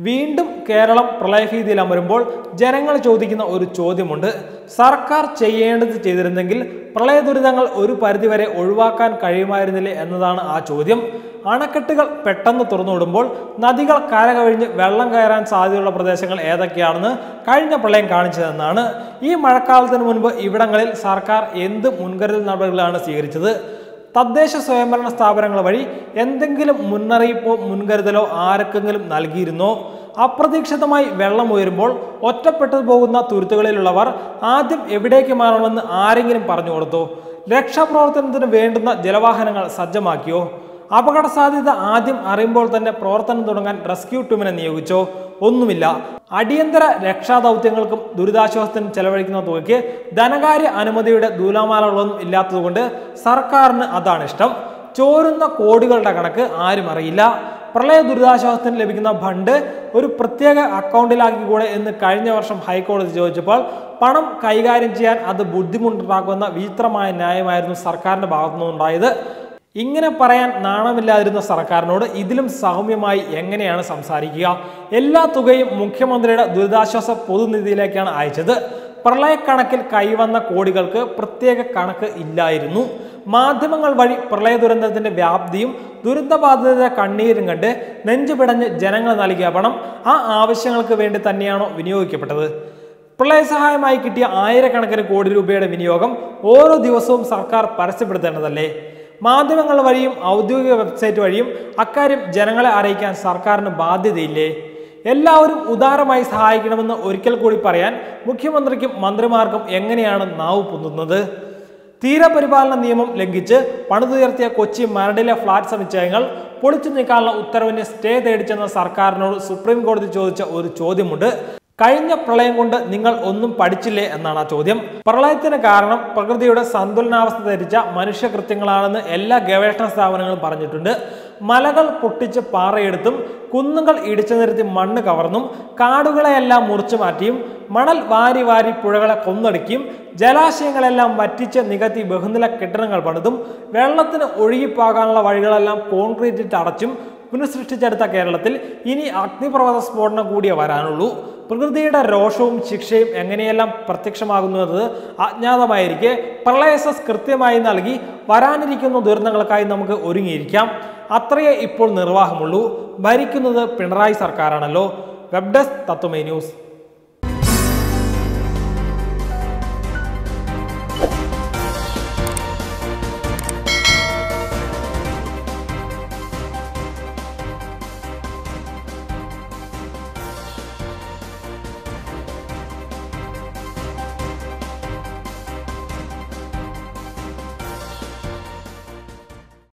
വീണ്ടും കേരളം പ്രളയഭീതിയിൽ അമരുമ്പോൾ ജനങ്ങൾ ചോദിക്കുന്ന ഒരു ചോദ്യമുണ്ട് സർക്കാർ ചെയ്യേണ്ടത് ചെയ്തിരുന്നെങ്കിൽ പ്രളയ ദുരിതങ്ങൾ ഒരു പരിധിവരെ ഒഴിവാക്കാൻ കഴിയുമായിരുന്നില്ലേ എന്നതാണ് ആ ചോദ്യം അണക്കെട്ടുകൾ പെട്ടെന്ന് തുറന്നുവിടുമ്പോൾ നദികൾ കരകവിഞ്ഞ് വെള്ളം കയറാൻ സാധ്യതയുള്ള പ്രദേശങ്ങൾ ഏതൊക്കെയാണെന്ന് കഴിഞ്ഞ പ്രളയം കാണിച്ചതെന്നാണ് ഈ മഴക്കാലത്തിന് മുൻപ് ഇവിടങ്ങളിൽ സർക്കാർ എന്ത് മുൻകരുതൽ നടപടികളാണ് സ്വീകരിച്ചത് തദ്ദേശ സ്വയംഭരണ സ്ഥാപനങ്ങൾ വഴി എന്തെങ്കിലും മുന്നറിയിപ്പോ മുൻകരുതലോ ആർക്കെങ്കിലും നൽകിയിരുന്നോ അപ്രതീക്ഷിതമായി വെള്ളം ഉയരുമ്പോൾ ഒറ്റപ്പെട്ടു പോകുന്ന തുരുത്തുകളിലുള്ളവർ ആദ്യം എവിടേക്ക് മാറണമെന്ന് ആരെങ്കിലും പറഞ്ഞു കൊടുത്തോ രക്ഷാപ്രവർത്തനത്തിന് വേണ്ടുന്ന ജലവാഹനങ്ങൾ സജ്ജമാക്കിയോ അപകട സാധ്യത ആദ്യം അറിയുമ്പോൾ തന്നെ പ്രവർത്തനം തുടങ്ങാൻ റെസ്ക്യൂ ടീമിനെ നിയോഗിച്ചോ ഒന്നുമില്ല അടിയന്തര രക്ഷാദൗത്യങ്ങൾക്കും ദുരിതാശ്വാസത്തിനും ചെലവഴിക്കുന്ന തുകയ്ക്ക് ധനകാര്യ അനുമതിയുടെ ദൂലാമാലകളൊന്നും ഇല്ലാത്തതുകൊണ്ട് സർക്കാരിന് അതാണ് ഇഷ്ടം ചോരുന്ന കോടികളുടെ കണക്ക് ആരും അറിയില്ല പ്രളയ ദുരിതാശ്വാസത്തിന് ലഭിക്കുന്ന ഫണ്ട് ഒരു പ്രത്യേക അക്കൗണ്ടിലാക്കി കൂടെ എന്ന് കഴിഞ്ഞ വർഷം ഹൈക്കോടതി ചോദിച്ചപ്പോൾ പണം കൈകാര്യം ചെയ്യാൻ അത് ബുദ്ധിമുട്ടുണ്ടാക്കുന്ന വിചിത്രമായ ന്യായമായിരുന്നു സർക്കാരിന്റെ ഭാഗത്തുനിന്നുണ്ടായത് ഇങ്ങനെ പറയാൻ നാണമില്ലാതിരുന്ന സർക്കാരിനോട് ഇതിലും സൗമ്യമായി എങ്ങനെയാണ് സംസാരിക്കുക എല്ലാ തുകയും മുഖ്യമന്ത്രിയുടെ ദുരിതാശ്വാസ പൊതുനിധിയിലേക്കാണ് അയച്ചത് പ്രളയക്കണക്കിൽ കൈവന്ന കോടികൾക്ക് പ്രത്യേക കണക്ക് ഇല്ലായിരുന്നു മാധ്യമങ്ങൾ വഴി പ്രളയ ദുരന്തത്തിന്റെ വ്യാപ്തിയും ദുരന്തബാധിതരുടെ കണ്ണീരും കണ്ട് നെഞ്ചുപിടഞ്ഞ് ജനങ്ങൾ നൽകിയ പണം ആ ആവശ്യങ്ങൾക്ക് വേണ്ടി തന്നെയാണോ വിനിയോഗിക്കപ്പെട്ടത് പ്രളയസഹായമായി കിട്ടിയ ആയിരക്കണക്കിന് കോടി രൂപയുടെ വിനിയോഗം ഓരോ ദിവസവും സർക്കാർ പരസ്യപ്പെടുത്തേണ്ടതല്ലേ മാധ്യമങ്ങൾ വഴിയും ഔദ്യോഗിക വെബ്സൈറ്റ് വഴിയും അക്കാര്യം ജനങ്ങളെ അറിയിക്കാൻ സർക്കാരിന് ബാധ്യതയില്ലേ എല്ലാവരും ഉദാരമായി സഹായിക്കണമെന്ന് ഒരിക്കൽ കൂടി പറയാൻ മുഖ്യമന്ത്രിക്കും മന്ത്രിമാർക്കും എങ്ങനെയാണ് നാവ് പൊന്തുന്നത് തീരപരിപാലന നിയമം ലംഘിച്ച് പണിതുയർത്തിയ കൊച്ചി മരടിലെ ഫ്ളാറ്റ് സമുച്ചയങ്ങൾ പൊളിച്ചു നീക്കാനുള്ള ഉത്തരവിന് സ്റ്റേ തേടിച്ചെന്ന സർക്കാരിനോട് സുപ്രീം കോടതി ചോദിച്ച ഒരു ചോദ്യമുണ്ട് കഴിഞ്ഞ പ്രളയം കൊണ്ട് നിങ്ങൾ ഒന്നും പഠിച്ചില്ലേ എന്നാണ് ആ ചോദ്യം പ്രളയത്തിന് കാരണം പ്രകൃതിയുടെ സന്തുലനാവസ്ഥ ധരിച്ച മനുഷ്യകൃത്യങ്ങളാണെന്ന് എല്ലാ ഗവേഷണ സ്ഥാപനങ്ങളും പറഞ്ഞിട്ടുണ്ട് മലകൾ പൊട്ടിച്ച് പാറയെടുത്തും കുന്നുകൾ ഇടിച്ചു നിരത്തി മണ്ണ് കവർന്നും കാടുകളെയെല്ലാം മുറിച്ചു മാറ്റിയും മണൽ വാരി വാരി പുഴകളെ കൊന്നൊടുക്കിയും ജലാശയങ്ങളെല്ലാം വറ്റിച്ച് നികത്തി ബഹുനില കെട്ടിടങ്ങൾ പണിതും വെള്ളത്തിന് ഒഴുകിപ്പോകാനുള്ള വഴികളെല്ലാം കോൺക്രീറ്റിട്ട് അടച്ചും പുനഃസൃഷ്ടിച്ചെടുത്ത കേരളത്തിൽ ഇനി അഗ്നിപർവ്വത സ്ഫോടനം കൂടിയേ വരാനുള്ളൂ പ്രകൃതിയുടെ രോഷവും ശിക്ഷയും എങ്ങനെയെല്ലാം പ്രത്യക്ഷമാകുന്നത് അജ്ഞാതമായിരിക്കെ പ്രളയസസ് കൃത്യമായി നൽകി വരാനിരിക്കുന്ന ദുരന്തങ്ങൾക്കായി നമുക്ക് ഒരുങ്ങിയിരിക്കാം അത്രയേ ഇപ്പോൾ നിർവാഹമുള്ളൂ ഭരിക്കുന്നത് പിണറായി സർക്കാരാണല്ലോ വെബ് ഡെസ്ക് തത്വമേ ന്യൂസ്